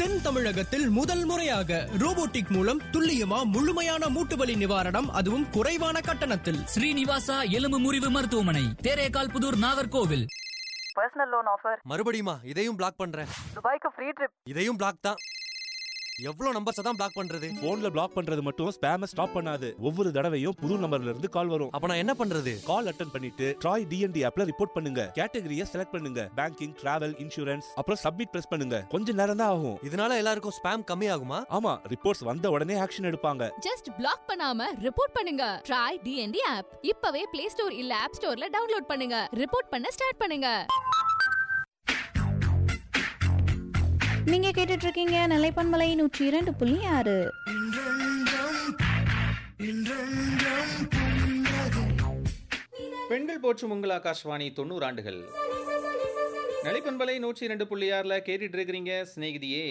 தென் தமிழகத்தில் முதல் முறையாக ரோபோட்டிக் மூலம் துல்லியமா முழுமையான மூட்டுவலி நிவாரணம் அதுவும் குறைவான கட்டணத்தில் ஸ்ரீனிவாசா எலும்பு முறிவு மருத்துவமனை Theregal Pudur Nagercoil personal loan offer மறுபடியுமா இதையும் பிளாக் பண்றேன் துபாய்க்கு ஃப்ரீ ட்ரிப் இதையும் பிளாக் தான் எவ்வளவு நம்பர்ஸ் தான் பிளாக் பண்றது போன்ல பிளாக் பண்றது மட்டும் ஸ்பேம ஸ்டாப் பண்ணாது ஒவ்வொரு தடவையும் புது நம்பர்ல இருந்து கால் வரும் அப்ப நான் என்ன பண்றது கால் அட்டன் பண்ணிட்டு ட்ராய் டிஎன்டி ஆப்ல ரிப்போர்ட் பண்ணுங்க கேட்டகரியை செலக்ட் பண்ணுங்க பேங்கிங் டிராவல் இன்சூரன்ஸ் அப்புறம் சப்மிட் பிரஸ் பண்ணுங்க கொஞ்ச நேரம் தான் ஆகும் இதனால எல்லாருக்கும் ஸ்பேம் கம்மி ஆகுமா ஆமா ரிப்போர்ட்ஸ் வந்த உடனே ஆக்ஷன் எடுப்பாங்க ஜஸ்ட் பிளாக் பண்ணாம ரிப்போர்ட் பண்ணுங்க ட்ரை டிஎன்டி ஆப் இப்பவே பிளே ஸ்டோர் இல்ல ஆப் ஸ்டோர்ல டவுன்லோட் பண்ணுங்க ரிப்போர்ட் பண்ண ஸ்டார்ட் பண்ணுங்க நீங்க கேட்டுட்டு இருக்கீங்க நிலைப்பன்மலை நூற்றி இரண்டு புள்ளி ஆறு பெண்கள் போற்றும் உங்கள் ஆகாஷ்வாணி தொண்ணூறு ஆண்டுகள் நலிப்பண்பலை நூற்றி இரண்டு புள்ளி ஆறுல கேட்டுட்டு இருக்கிறீங்க சிநேகிதியே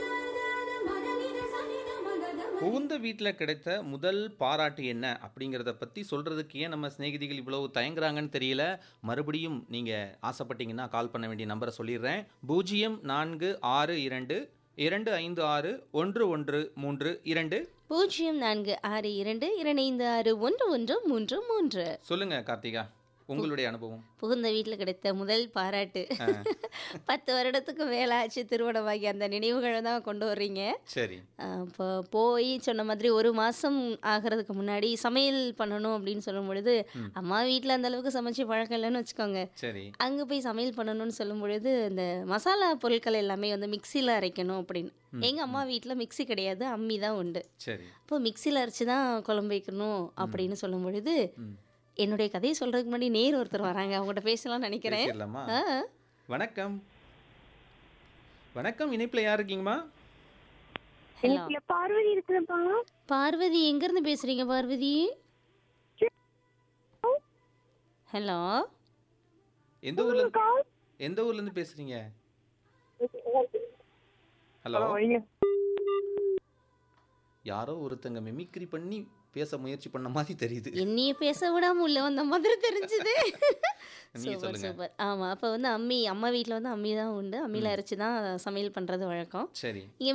புகுந்த வீட்டில் கிடைத்த முதல் பாராட்டு என்ன அப்படிங்கிறத பற்றி சொல்கிறதுக்கு ஏன் நம்ம சிநேகிதிகள் இவ்வளவு தயங்குறாங்கன்னு தெரியல மறுபடியும் நீங்கள் ஆசைப்பட்டீங்கன்னா கால் பண்ண வேண்டிய நம்பரை சொல்லிடுறேன் பூஜ்ஜியம் நான்கு ஆறு இரண்டு இரண்டு ஐந்து ஆறு ஒன்று ஒன்று மூன்று இரண்டு பூஜ்ஜியம் நான்கு ஆறு இரண்டு இரண்டு ஆறு ஒன்று ஒன்று மூன்று மூன்று சொல்லுங்கள் கார்த்திகா உங்களுடைய அனுபவம் புகுந்த வீட்டில் கிடைத்த முதல் பாராட்டு பத்து வருடத்துக்கு மேலே ஆச்சு திருமணமாகி அந்த நினைவுகளை தான் கொண்டு வர்றீங்க சரி இப்போ போய் சொன்ன மாதிரி ஒரு மாதம் ஆகிறதுக்கு முன்னாடி சமையல் பண்ணணும் அப்படின்னு சொல்லும் பொழுது அம்மா வீட்டில் அந்த அளவுக்கு சமைச்சு பழக்கம் இல்லைன்னு வச்சுக்கோங்க சரி அங்கே போய் சமையல் பண்ணணும்னு சொல்லும் பொழுது இந்த மசாலா பொருட்கள் எல்லாமே வந்து மிக்சியில் அரைக்கணும் அப்படின்னு எங்கள் அம்மா வீட்டில் மிக்ஸி கிடையாது அம்மி தான் உண்டு சரி இப்போ மிக்சியில் அரைச்சி தான் குழம்பு வைக்கணும் அப்படின்னு சொல்லும் பொழுது என்னுடைய கதையை சொல்றதுக்கு முன்னாடி நேர் ஒருத்தர் வராங்க அவங்ககிட்ட பேசலாம்னு நினைக்கிறேன் பேசிடலாமா ஆ, வணக்கம் வணக்கம் இணைப்பில் யார் இருக்கீங்கம்மா hello. பார்வதி இருக்கிறப்பா பார்வதி எங்க இருந்து பேசுறீங்க பார்வதி ஹலோ எந்த ஊர்ல இருந்து எந்த ஊர்ல இருந்து பேசுறீங்க ஹலோ யாரோ ஒருத்தங்க மிமிக்ரி பண்ணி பேச முயற்சி பண்ண மாதிரி தெரியுது என்னைய பேச விடாம உள்ள வந்த மாதிரி தெரிஞ்சுது நீங்க சூப்பர் சொல்லுங்க சூப்பர் ஆமா அப்ப வந்து அம்மி அம்மா வீட்ல வந்து அம்மி தான் உண்டு அம்மியில அரைச்சு தான் சமையல் பண்றது வழக்கம் சரி இங்க